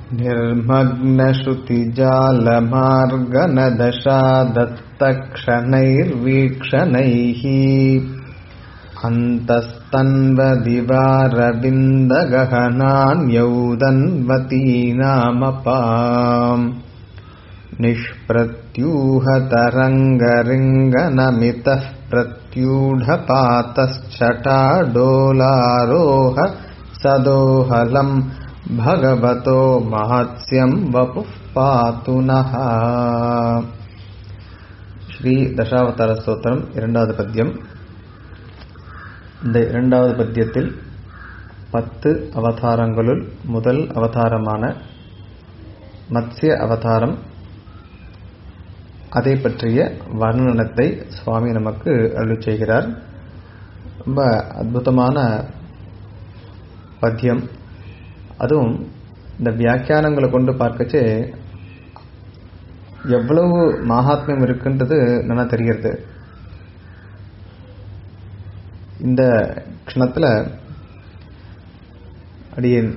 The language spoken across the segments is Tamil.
निर्मग्नश्रुतिजालमार्गनदशा दत्तक्षणैर्वीक्षणैः अन्तस्तन्वदिवारविन्दगहनान्यौदन्वतीनामपाम् निष्प्रत्यूहतरङ्गरिङ्गनमितः प्रत्यूढपातश्चटाडोलारोह सदोहलम् भगवतो महत्स्यम् वपुः पातु नः ஸ்ரீ தசாவதார ஸ்தோத்திரம் இரண்டாவது பத்தியம் இந்த இரண்டாவது பத்தியத்தில் பத்து அவதாரங்களுள் முதல் அவதாரமான மத்ஸ்ய அவதாரம் அதை பற்றிய வர்ணனத்தை சுவாமி நமக்கு அருள் செய்கிறார் ரொம்ப அற்புதமான பத்தியம் அதுவும் இந்த வியாக்கியானங்களை கொண்டு பார்க்கச்சே எவ்வளவு மகாத்மியம் இருக்குன்றது நல்லா தெரிகிறது இந்த க்ஷணத்தில் அடியேன்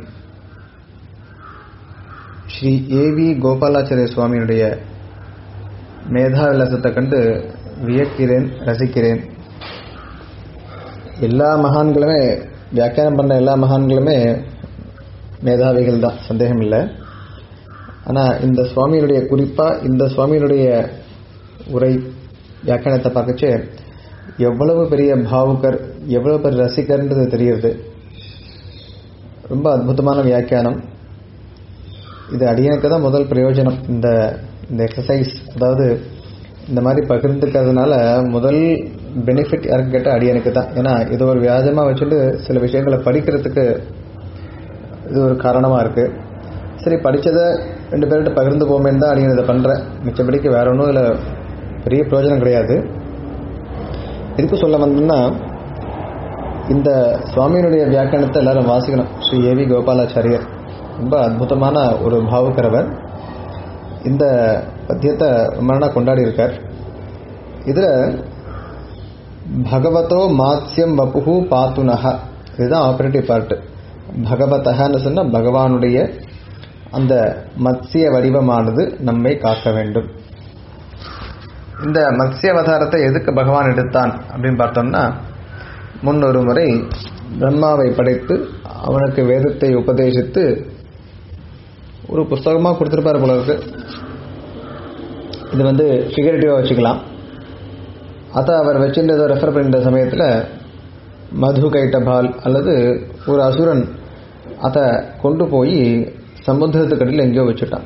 ஸ்ரீ ஏவி கோபாலாச்சாரிய சுவாமியினுடைய மேதா விலாசத்தை கண்டு வியக்கிறேன் ரசிக்கிறேன் எல்லா மகான்களுமே வியாக்கியானம் பண்ண எல்லா மகான்களுமே மேதாவிகள் தான் சந்தேகம் இல்லை ஆனால் இந்த சுவாமியினுடைய குறிப்பாக இந்த சுவாமியினுடைய உரை வியாக்கியானத்தை பார்க்கச்சு எவ்வளவு பெரிய பாவுகர் எவ்வளவு பெரிய ரசிகர்ன்றது தெரியுது ரொம்ப அற்புதமான வியாக்கியானம் இது அடியனுக்கு தான் முதல் பிரயோஜனம் இந்த இந்த எக்ஸசைஸ் அதாவது இந்த மாதிரி பகிர்ந்துக்கிறதுனால முதல் பெனிஃபிட் யாருக்கு கேட்டால் அடியனுக்கு தான் ஏன்னா இது ஒரு வியாஜமாக வச்சுட்டு சில விஷயங்களை படிக்கிறதுக்கு இது ஒரு காரணமாக இருக்குது சரி படித்ததை ரெண்டு பேர்கிட்ட பகிர்ந்து போமேன்னு தான் அடியன் இதை பண்ணுறேன் மிச்சப்படிக்கு வேற ஒன்றும் இதில் பெரிய பிரயோஜனம் கிடையாது எதுக்கு சொல்ல வந்தோம்னா இந்த சுவாமியினுடைய வியாக்கியானத்தை எல்லாரும் வாசிக்கணும் ஸ்ரீ ஏவி கோபாலாச்சாரியர் ரொம்ப அற்புதமான ஒரு பாவுக்கிறவர் இந்த பத்தியத்தை ரொம்ப நாளாக கொண்டாடி இருக்கார் இதில் பகவதோ மாத்ஸ்யம் வப்புஹு பாத்துனஹ இதுதான் ஆப்ரேட்டிவ் பார்ட்டு பகவதஹன்னு சொன்னால் பகவானுடைய அந்த மத்சிய வடிவமானது நம்மை காக்க வேண்டும் இந்த மத்சிய அவதாரத்தை எதுக்கு பகவான் எடுத்தான் அப்படின்னு பார்த்தோம்னா முன்னொரு முறை பிரம்மாவை படைத்து அவனுக்கு வேதத்தை உபதேசித்து ஒரு புஸ்தகமாக கொடுத்துருப்பார் போல இருக்கு இது வந்து ஃபிகரேட்டிவாக வச்சுக்கலாம் அதை அவர் வச்சுட்டு ரெஃபர் பண்ணுற சமயத்தில் மது கைட்டபால் அல்லது ஒரு அசுரன் அதை கொண்டு போய் சமுத்திரத்துக்கடியில் எங்கேயோ வச்சுட்டான்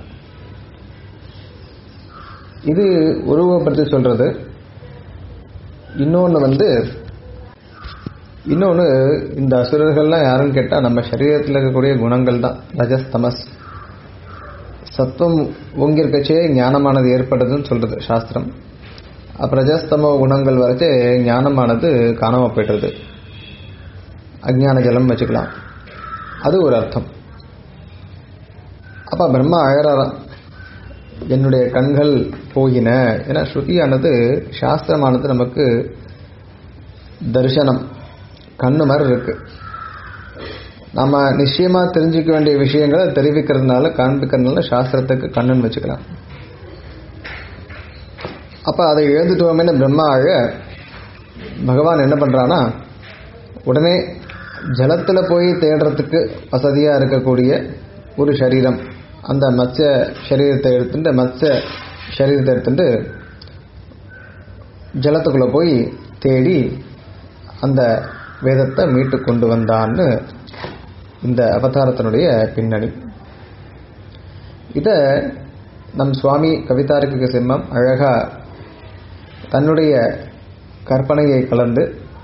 இது உருவம் பற்றி சொல்றது இன்னொன்று வந்து இன்னொன்று இந்த அசுரர்கள்லாம் யாருன்னு கேட்டால் நம்ம சரீரத்தில் இருக்கக்கூடிய குணங்கள் தான் ரஜஸ் தமஸ் சத்துவம் ஓங்கியிருக்கச்சே ஞானமானது ஏற்படுதுன்னு சொல்றது சாஸ்திரம் அப்போ ரஜஸ்தமோ குணங்கள் வரைச்சே ஞானமானது காணாமல் போய்டுறது அஜ்ஞான ஜலம் வச்சுக்கலாம் அது ஒரு அர்த்தம் அப்போ பிரம்மா அழறாராம் என்னுடைய கண்கள் போகின ஏன்னா ஸ்ருதியானது சாஸ்திரமானது நமக்கு தரிசனம் கண்ணு மாதிரி இருக்கு நம்ம நிச்சயமா தெரிஞ்சுக்க வேண்டிய விஷயங்களை தெரிவிக்கிறதுனால காண்பிக்கிறதுனால சாஸ்திரத்துக்கு கண்ணுன்னு வச்சுக்கலாம் அப்ப அதை எழுந்துட்டோமேனு பிரம்மா அழ பகவான் என்ன பண்றானா உடனே ஜலத்துல போய் தேடுறதுக்கு வசதியா இருக்கக்கூடிய ஒரு சரீரம் அந்த மத்ய சரீரத்தை எடுத்துட்டு மத்ய சரீரத்தை எடுத்துட்டு ஜலத்துக்குள்ள போய் தேடி அந்த வேதத்தை மீட்டு கொண்டு வந்தான்னு இந்த அவதாரத்தினுடைய பின்னணி இத நம் சுவாமி கவிதாருக்கு சிம்மம் அழகா தன்னுடைய கற்பனையை கலந்து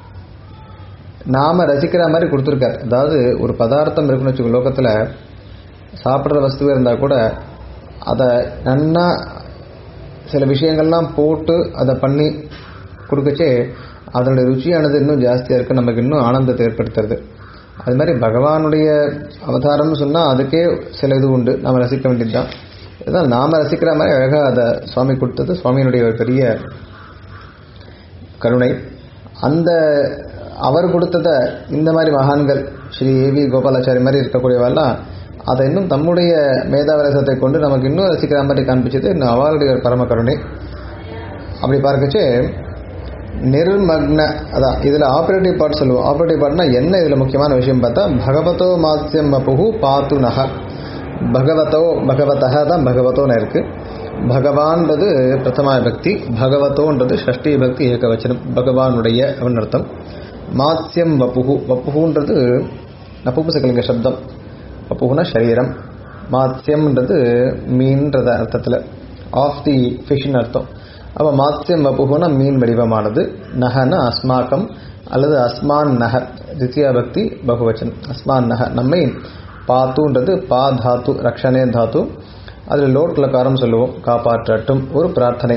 நாம ரசிக்கிற மாதிரி கொடுத்துருக்கார் அதாவது ஒரு பதார்த்தம் இருக்குன்னு வச்சுக்கோ லோகத்தில் சாப்பிட்ற வஸ்துவே இருந்தால் கூட அதை நன்னா சில விஷயங்கள்லாம் போட்டு அதை பண்ணி கொடுக்கச்சே அதனுடைய ருச்சியானது இன்னும் ஜாஸ்தியாக இருக்குது நமக்கு இன்னும் ஆனந்தத்தை ஏற்படுத்துறது அது மாதிரி பகவானுடைய அவதாரம்னு சொன்னால் அதுக்கே சில இது உண்டு நாம் ரசிக்க வேண்டியது தான் இதுதான் நாம் ரசிக்கிற மாதிரி அழகாக அதை சுவாமி கொடுத்தது சுவாமியினுடைய ஒரு பெரிய கருணை அந்த அவர் கொடுத்ததை இந்த மாதிரி மகான்கள் ஸ்ரீ ஏவி கோபாலாச்சாரி மாதிரி இருக்கக்கூடியவெல்லாம் அதை இன்னும் தம்முடைய மேதாவிரசத்தை கொண்டு நமக்கு இன்னும் ரசிக்கிற மாதிரி காண்பிச்சது இன்னும் அவளுடைய பரம கருணை அப்படி பார்க்கச்சு நிர்மக்ன அதான் இதில் ஆப்ரேட்டிவ் பார்ட் சொல்லுவோம் ஆப்ரேட்டிவ் பார்ட்னா என்ன இதில் முக்கியமான விஷயம் பார்த்தா பகவதோ மாத்தியம் வப்புகு பாத்து நக பகவதோ பகவதக தான் பகவதோன்னு இருக்கு பகவான்றது பிரதமா பக்தி பகவதோன்றது ஷஷ்டி பக்தி ஏகவச்சனம் பகவானுடைய அப்படின்னு அர்த்தம் மாத்தியம் வப்புகு வப்புகுன்றது நப்புபுசகலிங்க சப்தம் வப்புகுனா சரீரம் மாத்தியம்ன்றது மீன்றது அர்த்தத்தில் ஆஃப் தி ஃபிஷ்னு அர்த்தம் அப்போ மாத்தியம் வப்புகுனா மீன் வடிவமானது நகன அஸ்மாக்கம் அல்லது அஸ்மான் நக தித்தியா பக்தி பகுவச்சன் அஸ்மான் நக நம்மை பாத்துன்றது பா தாத்து ரக்ஷனே தாத்து அதில் லோட் லகாரம் சொல்லுவோம் காப்பாற்றட்டும் ஒரு பிரார்த்தனை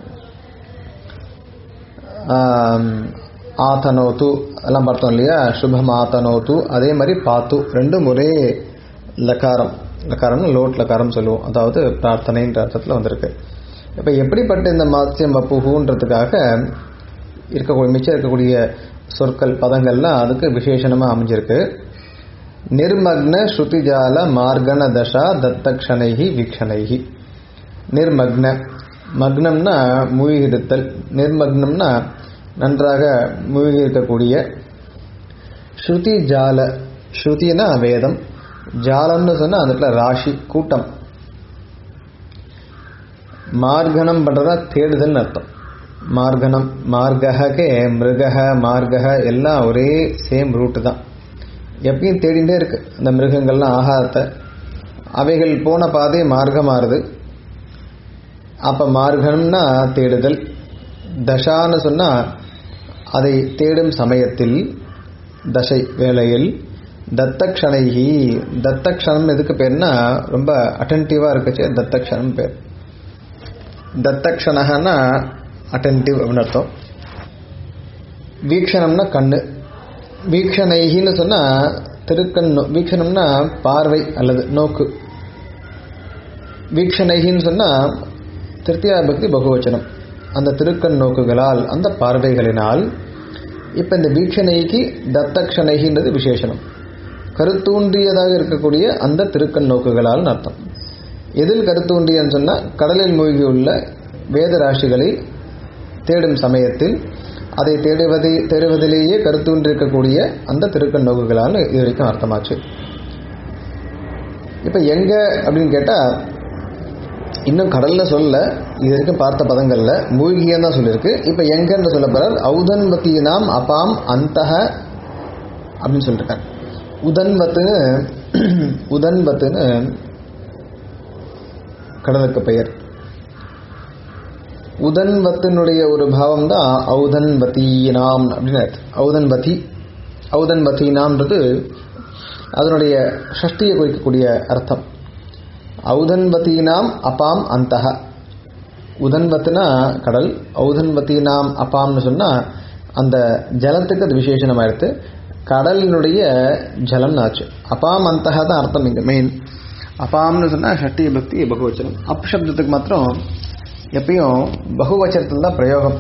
ஆத்தனோத்து எல்லாம் பார்த்தோம் இல்லையா சுபம் ஆத்தனோத்து அதே மாதிரி பாத்து ரெண்டும் ஒரே லகாரம் லகாரம்னு லோட் லகாரம் சொல்லுவோம் அதாவது பிரார்த்தனைன்ற அர்த்தத்தில் வந்திருக்கு இப்போ எப்படிப்பட்ட இந்த மாத்தியம் வப்புகுன்றதுக்காக இருக்கக்கூடிய மிச்சம் இருக்கக்கூடிய சொற்கள் பதங்கள்லாம் அதுக்கு விசேஷனமாக அமைஞ்சிருக்கு நிர்மக்ன ஸ்ருதிஜால மார்கண தசா தத்தக்ஷணைகி வீக்ஷணைகி நிர்மக்ன மக்னம்னா மூழ்கிடுத்தல் நிர்மக்னம்னா நன்றாக மூழ்கி இருக்கக்கூடிய ஸ்ருதி ஜால ஸ்ருதினா வேதம் ஜாலம்னு சொன்னால் அந்த இடத்துல ராசி கூட்டம் மார்கணம் பண்ணுறதா தேடுதல்னு அர்த்தம் மார்கணம் மார்ககே மிருகக மார்கக எல்லாம் ஒரே சேம் ரூட்டு தான் எப்பயும் தேடிகிட்டே இருக்கு அந்த மிருகங்கள்லாம் ஆகாரத்தை அவைகள் போன பாதை மார்க்கமாறுது அப்போ மார்கம்னா தேடுதல் தசான்னு சொன்னால் அதை தேடும் சமயத்தில் தசை வேளையில் தத்தக்ஷணைகி தத்தக்ஷணம் எதுக்கு பேர்னா ரொம்ப அட்டன்டிவாக இருக்குச்சு தத்தக்ஷணம் பேர் தத்தக்ஷணகன்னா அட்டன்டிவ் அப்படின்னு அர்த்தம் வீக்ஷணம்னா கண்ணு வீக்ஷணைகின்னு சொன்னால் திருக்கண்ணு வீக்ஷணம்னா பார்வை அல்லது நோக்கு வீக்ஷணைகின்னு சொன்னால் திருத்தியா பக்தி பகுவச்சனம் அந்த திருக்கண் நோக்குகளால் அந்த பார்வைகளினால் இப்போ இந்த வீக்ஷணைக்கு தத்தக்ஷணைகின்றது விசேஷனம் கருத்தூன்றியதாக இருக்கக்கூடிய அந்த திருக்கண் நோக்குகளால் அர்த்தம் எதில் கருத்தூன்றியன்னு சொன்னால் கடலில் மூழ்கியுள்ள வேத ராசிகளை தேடும் சமயத்தில் அதை தேடுவதை தேடுவதிலேயே கருத்தூன்றிருக்கக்கூடிய அந்த திருக்கண் நோக்குகளால் இது வரைக்கும் அர்த்தமாச்சு இப்போ எங்க அப்படின்னு கேட்டால் இன்னும் கடல்ல சொல்ல இது வரைக்கும் பார்த்த பதங்கள்ல மூழ்கியம் தான் சொல்லியிருக்கு இப்போ எங்கன்னு சொல்ல போறார் ஔதன்பத்தினாம் அபாம் அந்தக அப்படின்னு சொல்லிருக்கார் உதன்வத்துன்னு உதன்வத்துன்னு கடலுக்கு பெயர் உதன்வத்தினுடைய ஒரு பாவம் தான் ஔதன்வத்தீனாம் அப்படின்னு ஔதன்வதி ஔதன்வத்தீனாம்ன்றது அதனுடைய ஷஷ்டியை குறிக்கக்கூடிய அர்த்தம் ஔதன்வத்தீனாம் அபாம் அந்தக உதன்வத்துனா கடல் ஔதன்வத்தீனாம் அபாம்னு சொன்னால் அந்த ஜலத்துக்கு அது விசேஷனமாயிடுத்து கடலினுடைய ஜலம்னு ஆச்சு அபாம் அந்தக தான் அர்த்தம் இங்கே மெயின் அபாம்னு சொன்னால் ஷட்டி பக்தி பகுவச்சனம் அப் சப்தத்துக்கு மாத்திரம் எப்பயும் பகுவச்சனத்தில் தான் பிரயோகம்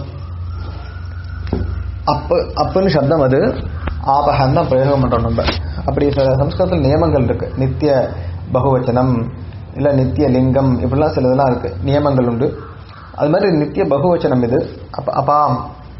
அப்பு அப்புன்னு சப்தம் அது ஆபகன் தான் பிரயோகம் பண்ணுறோம் நம்ம அப்படி சில சம்ஸ்கிருதத்தில் நியமங்கள் இருக்கு நித்திய பகுவச்சனம் இல்லை நித்திய லிங்கம் இப்படிலாம் சில இதெல்லாம் இருக்கு நியமங்கள் உண்டு அது மாதிரி நித்திய பகுவச்சனம் இது அப்ப அபாம்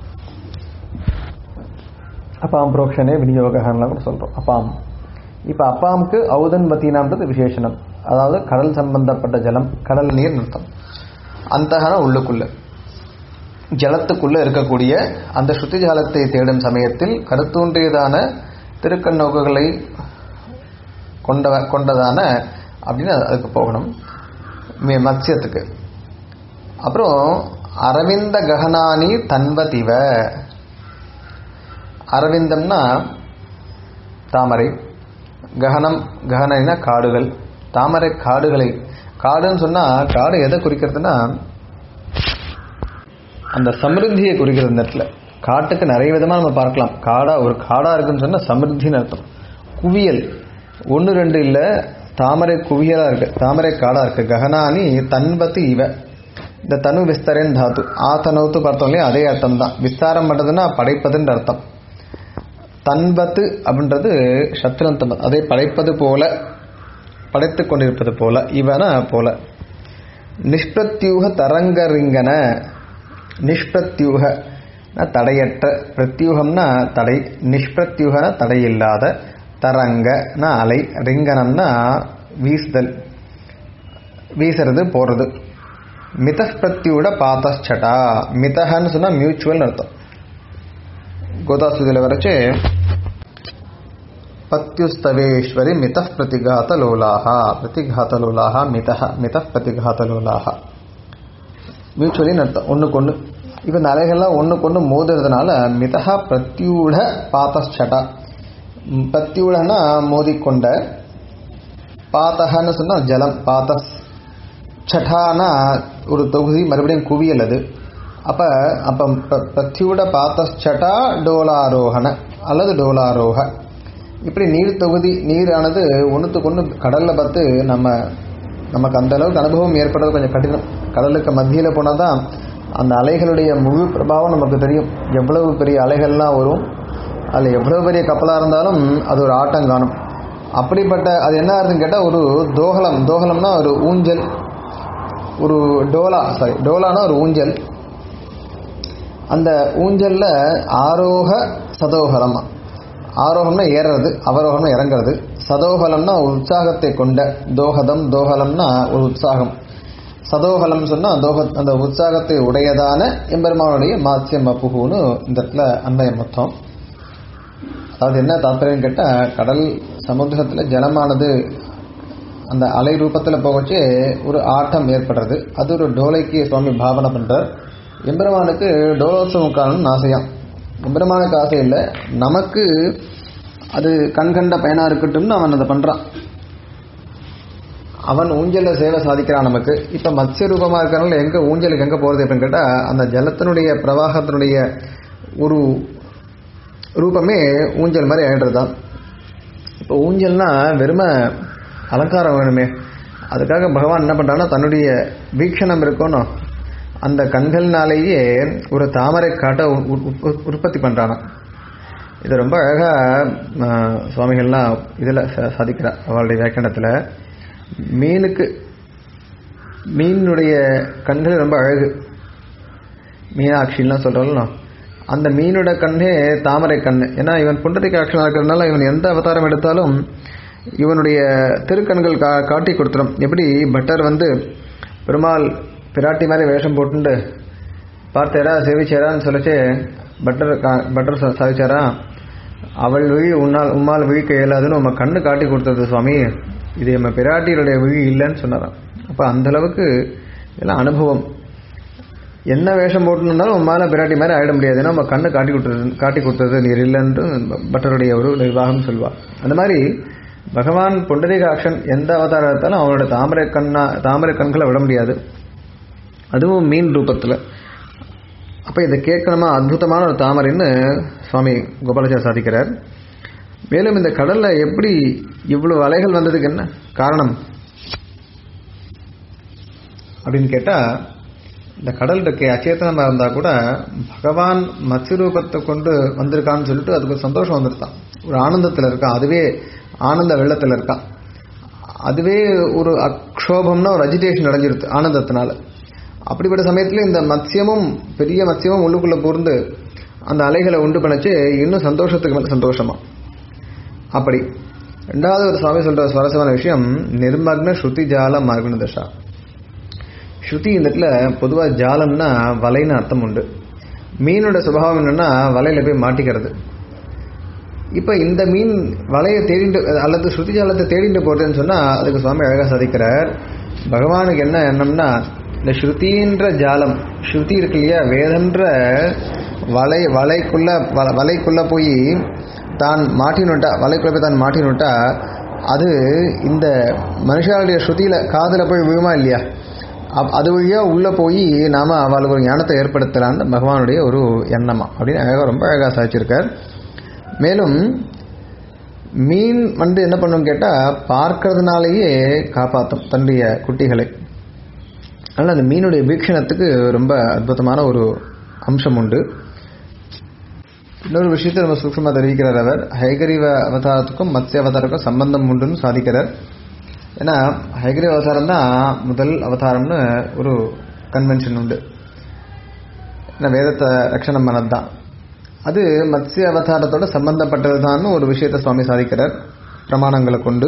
அப்பாம் புரோக்ஷனே விநியோகம்லாம் கூட சொல்கிறோம் அப்பாம் இப்போ அப்பாமுக்கு ஔதன்வத்தீனான்றது விசேஷனம் அதாவது கடல் சம்பந்தப்பட்ட ஜலம் கடல் நீர் நிறுத்தம் அந்தகன உள்ளுக்குள்ள ஜலத்துக்குள்ள இருக்கக்கூடிய அந்த சுத்தி ஜாலத்தை தேடும் சமயத்தில் கருத்தூன்றியதான திருக்கண்ணோக்குகளை கொண்ட கொண்டதான அப்படின்னு அதுக்கு போகணும் மி- மத்ஸ்யத்துக்கு அப்புறம் அரவிந்த ககனானி தன்வதிவ அரவிந்தம்னா தாமரை ககனம் ககனைனா காடுகள் தாமரை காடுகளை காடுன்னு சொன்னா காடு எதை குறிக்கிறதுனா அந்த சமிருத்தியை குறிக்கிறது இந்த இடத்துல காட்டுக்கு நிறைய விதமா நம்ம பார்க்கலாம் காடா ஒரு காடா இருக்குன்னு சொன்னா சமிருத்தின்னு அர்த்தம் குவியல் ஒன்று ரெண்டு இல்ல தாமரை குவியலா இருக்கு தாமரை காடா இருக்கு ககனானி தன்பத்து இவ இந்த தனு விஸ்தரன் தாத்து ஆத்தனவுத்து பார்த்தோம் இல்லையா அதே அர்த்தம் தான் விஸ்தாரம் பண்றதுன்னா படைப்பதுன்ற அர்த்தம் தன்பத்து அப்படின்றது சத்ருந்தம் அதை படைப்பது போல படைத்துக் கொண்டிருப்பது போல இவன போல நிஷ்பிரத்யூக தரங்கரிங்கன நிஷ்பிரத்யூக தடையற்ற பிரத்யூகம்னா தடை நிஷ்பிரத்யூகன தடையில்லாத தரங்கனா அலை ரிங்கனம்னா வீசுதல் வீசுறது போறது மிதப்பிரத்தியோட பாத்தச்சடா மிதஹன்னு சொன்னா மியூச்சுவல் அர்த்தம் கோதாசுதியில் வரைச்சு பத்யுஸ்தவேஸ்வரி மித பிரதிகாத லோலாக பிரதிகாத லோலாக மித மித பிரதிகாத லோலாக மியூச்சுவலின்னு அர்த்தம் ஒன்றுக்கு ஒன்று இப்போ இந்த அலைகள்லாம் ஒன்றுக்கு ஒன்று மோதுறதுனால மிதா பிரத்யூட பாத்தச்சடா பிரத்யூடனா மோதிக்கொண்ட பாத்தகன்னு சொன்னால் ஜலம் பாத்தஸ் சட்டானா ஒரு தொகுதி மறுபடியும் குவியல் அது அப்போ அப்போ பிரத்யூட பாத்தச்சட்டா டோலாரோகண அல்லது டோலாரோக இப்படி நீர் தொகுதி நீரானது ஒன்றுத்துக்கு ஒன்று கடலில் பார்த்து நம்ம நமக்கு அந்த அளவுக்கு அனுபவம் ஏற்படுறது கொஞ்சம் கடினம் கடலுக்கு மத்தியில் போனால் தான் அந்த அலைகளுடைய முழு பிரபாவம் நமக்கு தெரியும் எவ்வளவு பெரிய அலைகள்லாம் வரும் அதில் எவ்வளவு பெரிய கப்பலாக இருந்தாலும் அது ஒரு ஆட்டம் காணும் அப்படிப்பட்ட அது என்ன ஆகுதுன்னு கேட்டால் ஒரு தோகலம் தோகலம்னா ஒரு ஊஞ்சல் ஒரு டோலா சாரி டோலானா ஒரு ஊஞ்சல் அந்த ஊஞ்சலில் ஆரோக சதோகலமா ஆரோகம்னா ஏறுறது அவரோகம்னா இறங்குறது சதோகலம்னா உற்சாகத்தை கொண்ட தோகதம் தோகலம்னா ஒரு உற்சாகம் சதோகலம் சொன்னால் தோக அந்த உற்சாகத்தை உடையதான எம்பெருமானுடைய மாத்தியம் அப்புகுன்னு இந்த இடத்துல அன்வயம் மொத்தம் அதாவது என்ன தாத்பரியம் கேட்டால் கடல் சமுத்திரத்தில் ஜலமானது அந்த அலை ரூபத்தில் போகச்சு ஒரு ஆட்டம் ஏற்படுறது அது ஒரு டோலைக்கு சுவாமி பாவனை பண்ணுறார் எம்பெருமானுக்கு டோலோத்சவம் காரணம் ஆசையாம் எம்பெருமானுக்கு ஆசை இல்லை நமக்கு அது கண்கண்ட பயனாக இருக்கட்டும்னு அவன் அதை பண்ணுறான் அவன் ஊஞ்சல்ல சேவை சாதிக்கிறான் நமக்கு இப்போ மத்ய ரூபமாக இருக்கிறனால எங்கே ஊஞ்சலுக்கு எங்கே போகிறது அப்படின்னு கேட்டால் அந்த ஜலத்தினுடைய பிரவாகத்தினுடைய ஒரு ரூபமே ஊஞ்சல் மாதிரி ஆயிடுறது தான் இப்போ ஊஞ்சல்னா வெறும அலங்காரம் வேணுமே அதுக்காக பகவான் என்ன பண்ணுறான்னா தன்னுடைய வீக்ஷணம் இருக்கணும் அந்த கண்கள்னாலேயே ஒரு தாமரை காட்ட உற்பத்தி பண்ணுறானா இது ரொம்ப அழகாக சுவாமிகள்லாம் இதில் சாதிக்கிறார் அவளுடைய வியாக்கியானத்தில் மீனுக்கு மீனுடைய கண்கள் ரொம்ப அழகு மீனாட்சின்லாம் சொல்கிறோம்ல அந்த மீனோட கண்ணே தாமரை கண்ணு ஏன்னா இவன் புண்டரிக்க ஆக்ஷனாக இருக்கிறதுனால இவன் எந்த அவதாரம் எடுத்தாலும் இவனுடைய திருக்கண்கள் கா காட்டி கொடுத்துரும் எப்படி பட்டர் வந்து பெருமாள் பிராட்டி மாதிரி வேஷம் போட்டுண்டு பார்த்தேரா சேவிச்சேரான்னு சொல்லிச்சு பட்டர் பட்டர் சாதிச்சாரா அவள் விழி உன்னால் உம்மால் விழிக்க இயலாதுன்னு உங்க கண்ணு காட்டி கொடுத்தது சுவாமி இது நம்ம பிராட்டியுடைய விழி இல்லைன்னு சொன்னாராம் அப்போ அந்த அளவுக்கு இதெல்லாம் அனுபவம் என்ன வேஷம் போட்டுருந்தாலும் உன் மேலே பிராட்டி மாதிரி ஆயிட முடியாது ஏன்னா நம்ம கண்ணை காட்டி கொடுத்தது காட்டி கொடுத்தது நீர் இல்லைன்னு பட்டருடைய ஒரு நிர்வாகம் சொல்வார் அந்த மாதிரி பகவான் புண்டரீகாட்சன் எந்த அவதாரம் எடுத்தாலும் அவனோட தாமரை கண்ணா தாமரை கண்களை விட முடியாது அதுவும் மீன் ரூபத்தில் அப்போ இதை கேட்கணுமா அற்புதமான ஒரு தாமரைன்னு சுவாமி கோபாலாச்சார் சாதிக்கிறார் மேலும் இந்த கடலில் எப்படி இவ்வளவு அலைகள் வந்ததுக்கு என்ன காரணம் அப்படின்னு கேட்டால் இந்த கடல் இருக்கே அச்சேத்தனமாக இருந்தால் கூட பகவான் மத்ய ரூபத்தை கொண்டு வந்திருக்கான்னு சொல்லிட்டு அதுக்கு சந்தோஷம் வந்துருக்கான் ஒரு ஆனந்தத்தில் இருக்கான் அதுவே ஆனந்த வெள்ளத்தில் இருக்கான் அதுவே ஒரு அக்ஷோபம்னா ஒரு அஜிடேஷன் அடைஞ்சிருது ஆனந்தத்தினால அப்படிப்பட்ட சமயத்தில் இந்த மத்சியமும் பெரிய மத்சியமும் உள்ளுக்குள்ளே பூர்ந்து அந்த அலைகளை உண்டு பண்ணிச்சு இன்னும் சந்தோஷத்துக்கு மேலே சந்தோஷமா அப்படி ரெண்டாவது ஒரு சுவாமி சொல்ற சுவாரஸ்யமான விஷயம் நிர்மக்ன ஸ்ருதி ஜால மார்குண தசா ஸ்ருதி இந்த இடத்துல பொதுவாக ஜாலம்னா வலைன்னு அர்த்தம் உண்டு மீனோட சுபாவம் என்னன்னா வலையில போய் மாட்டிக்கிறது இப்போ இந்த மீன் வலையை தேடிட்டு அல்லது ஸ்ருதி ஜாலத்தை தேடிட்டு போறதுன்னு சொன்னால் அதுக்கு சுவாமி அழகாக சாதிக்கிறார் பகவானுக்கு என்ன எண்ணம்னா இந்த ஸ்ருதின்ற ஜாலம் ஸ்ருதி இருக்கு இல்லையா வேதன்ற வலை வலைக்குள்ள வலைக்குள்ள போய் தான் மாட்டினுட்டா வலைக்குள்ள போய் தான் மாட்டினுட்டா அது இந்த மனுஷாளுடைய ஸ்ருதியில் காதில் போய் விழுமா இல்லையா அது வழியாக உள்ளே போய் நாம் அவளுக்கு ஒரு ஞானத்தை ஏற்படுத்தலான்னு பகவானுடைய ஒரு எண்ணமா அப்படின்னு அழகாக ரொம்ப அழகாக சாதிச்சிருக்கார் மேலும் மீன் வந்து என்ன பண்ணும் கேட்டால் பார்க்கறதுனாலேயே காப்பாற்றும் தன்னுடைய குட்டிகளை அதனால் அந்த மீனுடைய வீக்ஷணத்துக்கு ரொம்ப அற்புதமான ஒரு அம்சம் உண்டு இன்னொரு விஷயத்தை நம்ம சூக்ஷமாக தெரிவிக்கிறார் அவர் ஹைகரிவ அவதாரத்துக்கும் மத்ய அவதாரத்துக்கும் சம்பந்தம் உண்டுன்னு சாதிக்கிறார் ஏன்னா ஹயகிரி அவதாரம் தான் முதல் அவதாரம்னு ஒரு கன்வென்ஷன் உண்டு ஏன்னா வேதத்தை ரட்சணம் பண்ணது தான் அது மத்ஸ்ய அவதாரத்தோட சம்பந்தப்பட்டது தான் ஒரு விஷயத்தை சுவாமி சாதிக்கிறார் பிரமாணங்களை கொண்டு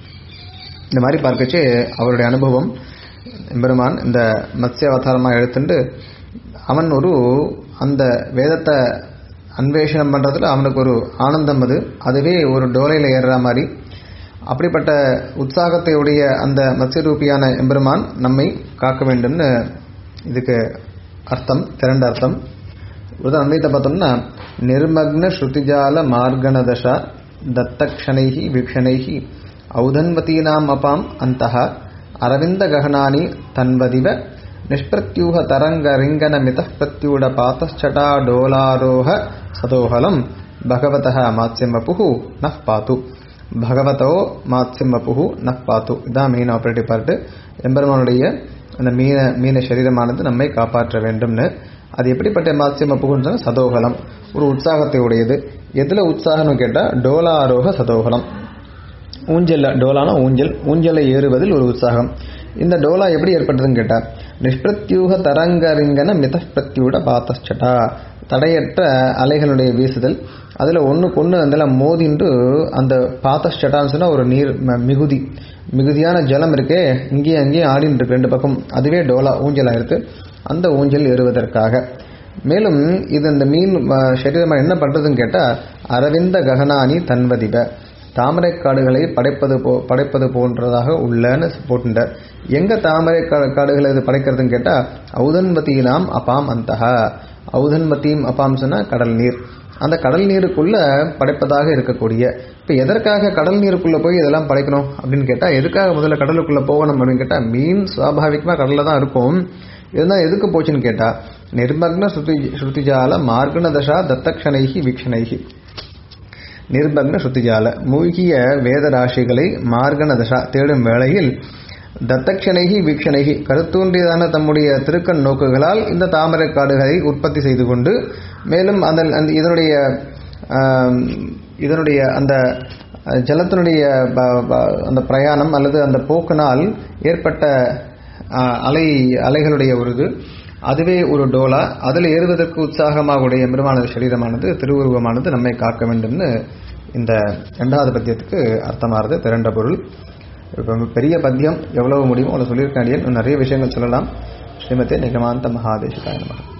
இந்த மாதிரி பார்க்கச்சு அவருடைய அனுபவம் எம்பெருமான் இந்த மத்ஸ்ய அவதாரமாக எடுத்துட்டு அவன் ஒரு அந்த வேதத்தை அன்வேஷனம் பண்ணுறதுல அவனுக்கு ஒரு ஆனந்தம் அது அதுவே ஒரு டோலையில் ஏறுற மாதிரி அப்படிப்பட்ட உற்சாகத்தை உடைய அந்த மத்ஸ்யரூபியான எம்பெருமான் நம்மை காக்க வேண்டும்னு இதுக்கு அர்த்தம் திரண்ட அர்த்தம் ஒரு அன்வைத்தை பார்த்தோம்னா நிர்மக்ன ஸ்ருதிஜால மார்கணதசா தத்தக்ஷணைஹி வீக்ஷணைஹி ஔதன்வதீனாம் அபாம் அந்தः அரவிந்த ககனானி தன்வதிவ நிஷ்பிரத்யூக தரங்க ரிங்கன மித பிரத்யூட பாத்தச்சடா டோலாரோக சதோஹலம் பகவதः மாத்ஸ்யம் வபுஹு நஃப் பாத்து பகவதோ மாத்ஸ்யம் வபுஹு நஃப் பாத்து இதான் மெயின் ஆப்ரேட்டிவ் பார்ட்டு எம்பெருமானுடைய அந்த மீன மீன சரீரமானது நம்மை காப்பாற்ற வேண்டும்னு அது எப்படிப்பட்ட மாத்ஸ்யம் வப்புகுன்னு சொன்னா சதோகலம் ஒரு உற்சாகத்தை உடையது எதுல உற்சாகம்னு கேட்டா டோலாரோக சதோகலம் ஊஞ்சல்ல டோலானா ஊஞ்சல் ஊஞ்சலை ஏறுவதில் ஒரு உற்சாகம் இந்த டோலா எப்படி ஏற்பட்டதுன்னு கேட்டா நிஷ்பிரத்யூக தரங்கரிங்கன மித பிரத்யூட பாத்தச்சட்டா தடையற்ற அலைகளுடைய வீசுதல் அதுல ஒண்ணுக்கு ஒண்ணு அதுல மோதிண்டு அந்த பாத்தச்சட்டான்னு சொன்னா ஒரு நீர் ம- மிகுதி மிகுதியான ஜலம் இருக்கே இங்கேயும் அங்கேயும் ஆடின்னு இருக்கு ரெண்டு பக்கம் அதுவே டோலா ஊஞ்சலா இருக்கு அந்த ஊஞ்சல் ஏறுவதற்காக மேலும் இது இந்த மீன் அஹ், சரீரமா என்ன பண்றதுன்னு கேட்டா அரவிந்த ககனானி தன்வதிப தாமரை காடுகளை படைப்பது போ படைப்பது போன்றதாக உள்ளன்னு போட்டுட்டார் எங்க தாமரை கா- காடுகளை இது படைக்கிறதுன்னு கேட்டா ஔதன்வதீனாம் அபாம் அந்தஹ ஔதன்வதீம் அபாம் சொன்னா கடல் நீர் அந்த கடல் நீருக்குள்ள படைப்பதாக இருக்கக்கூடிய இப்ப எதற்காக கடல் நீருக்குள்ள போய் இதெல்லாம் படைக்கணும் அப்படின்னு கேட்டா எதுக்காக முதல்ல கடலுக்குள்ள போகணும் அப்படின்னு கேட்டா மீன் சுவாபாவிகமா கடல்ல தான் இருக்கும் இருந்தால் எதுக்கு போச்சுன்னு கேட்டா நிர்மக்ன ஸ்ருதி ஸ்ருதிஜால மார்கண தசா தத்தக்ஷணைகி வீக்ஷணைகி நிர்பக்ன ஸ்ருதிஜால மூழ்கிய வேத ராசிகளை மார்கண தசா தேடும் வேளையில் தத்தக்ஷணைகி வீக்ஷணைகி கருத்தூன்றியதான தம்முடைய திருக்கண் நோக்குகளால் இந்த தாமரை காடுகளை உற்பத்தி செய்து கொண்டு மேலும் அந்த அந்த இதனுடைய ஆம், இதனுடைய அந்த அஹ், ஜலத்தினுடைய ப- ப- அந்த பிரயாணம் அல்லது அந்த போக்கினால் ஏற்பட்ட அஹ், அலை அலைகளுடைய ஒரு இது அதுவே ஒரு டோலா அதில் ஏறுவதற்கு உற்சாகமாக உடைய பெருமானது சரீரமானது திருவுருவமானது நம்மை காக்க வேண்டும்னு இந்த இரண்டாவது பத்தியத்துக்கு அர்த்தமாகிறது திரண்ட பொருள் இப்போ பெரிய பத்தியம் எவ்வளவு முடியுமோ அவ்வளோ சொல்லியிருக்காண்டியன் இன்னும் நிறைய விஷயங்கள் சொல்லலாம் ஸ்ரீமதே நிகமாந்த மகாதேசிகாய நமः